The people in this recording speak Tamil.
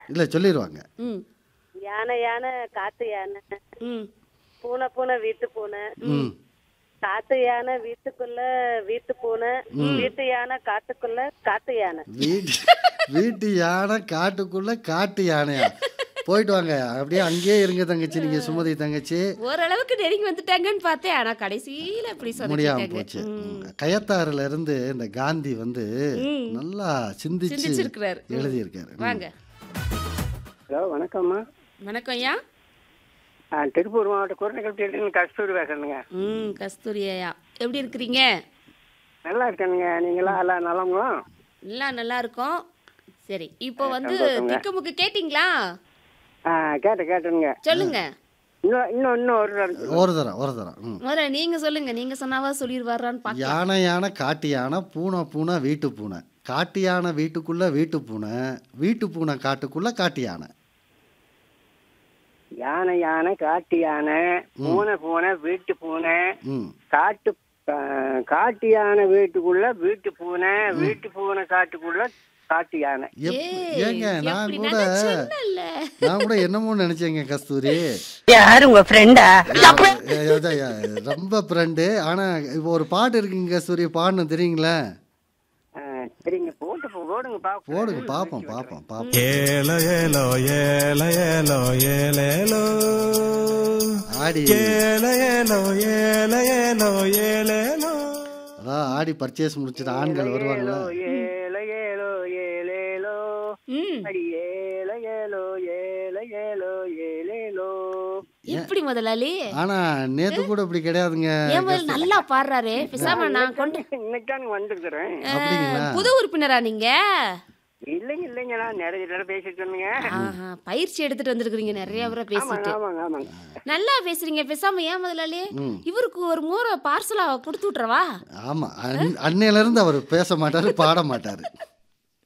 இல்லை சொல்லிடுவாங்க ம் யானை யானை காட்டு யானை ம் பூனை பூனை வீட்டு பூனை ம் காட்டு யானை வீட்டுக்குள்ள வீட்டு பூனை வீட்டு யானை காட்டுக்குள்ள காட்டு யானை வீட்டு வீட்டு யானை காட்டுக்குள்ள காட்டு யானையா போயிட்டு வாங்க அப்படியே அங்கேயே இருங்க தங்கச்சி நீங்க சுமதி தங்கச்சி ஓரளவுக்கு நெருங்கி வந்துட்டாங்கன்னு பார்த்தேன் ஆனா கடைசியில இப்படி முடியாம சொல்லிட்டாங்க போச்சு கயத்தாறுல இருந்து இந்த காந்தி வந்து ம். நல்லா சிந்திச்சு சிந்திச்சிருக்கிறாரு ம். எழுதியிருக்காரு ம். வாங்க ஹலோ வணக்கம்மா வணக்கம் ஐயா ஆ, திருப்பூர் மாவட்டம் குரநகல்பட்டியிலிருந்து கஸ்தூரி பேசுறேனுங்க ம் கஸ்தூரி ஐயா எப்படி இருக்கிறீங்க நல்லா இருக்கேனுங்க நீங்களா எல்லாம் நலங்களா எல்லாம் நல்லா இருக்கோம் சரி இப்போ வந்து சந்தோஷங்க. திக்குமுக்கு கேட்டிங்களா ஆ கேட்டேன் கேட்டேனுங்க சொல்லுங்க இன்னும் இன்னும் இன்னும் ஒரு தடவை ஒரு தரம் ஒரு தரம் ம். முதல்ல நீங்க சொல்லுங்க நீங்க சொன்னாவா சொல்லிடுவாரான்னு பார்க்கலாம் யானை யானை காட்டு யானை பூனை பூனை வீட்டு பூனை காட்டு யானை வீட்டுக்குள்ள வீட்டு பூனை வீட்டு பூனை காட்டுக்குள்ள காட்டு யானை யானை யானை காட்டு யானை பூனை பூனை வீட்டு பூனை ம் காட்டு ஆ, காட்டு யானை வீட்டுக்குள்ள வீட்டு பூனை வீட்டு பூனை காட்டுக்குள்ள காட்டு யானை எப்- ஏய், ஏங்க நான் எப்படி கூட நினைச்சேன்னல்ல. நான் கூட என்னமோ நினைச்சேங்க கஸ்தூரி யாரு உங்க ஃப்ரெண்டா ஏ, அதான், ஏ, ரொம்ப ஃப்ரெண்டு ஆனா இப்போ ஒரு பாட்டு இருக்குங்க கஸ்தூரி பாடணும் தெரியுங்களா ஆ, சரிங்க போட்டு போ- போடுங்க பாப்போம் போடுங்க பாப்போம் பாப்போம் பாப்போம் ஏலோ ஏலோ ஏல ஏலோ ஏலேலோ ஆடி ஏல ஏலோ ஏல ஏலோ ஏலேலோ அதான் ஆடி பர்ச்சேஸ் முடிச்சுட்டு ஆண்கள் வருவாங்கல்ல ஏல ஏலோ ஏலேலோ ம் அடி ஏல ஏலோ ஏல ஏலோ ஏலேலோ எப்படி முதலாளி ஆனா நேத்து கூட இப்படி கிடையாதுங்க ஏன் முதல்ல நல்லா பாடுறாரு பேசாம நான் கொண்டு இன்னைக்கு தான் வந்திருக்கிறேன் அப்படிங்களா புது உறுப்பினரா நீங்க இல்லைங்க இல்லைங்க நான் நிறைய தடவை பேசிட்டு இருந்தேங்க ஆஹா பயிற்சி எடுத்துட்டு வந்திருக்கிறீங்க நிறைய முறை ஆமாங்க பேசிட்டு ஆமாங்க ஆமாங்க நல்லா பேசுறீங்க பேசாம ஏன் முதலாளி ம். இவருக்கு ஒரு முறை பார்சலா கொடுத்து விட்டுறவா ஆமா அன்- அன்னையில இருந்து அவர் பேச மாட்டாரு பாட மாட்டாரு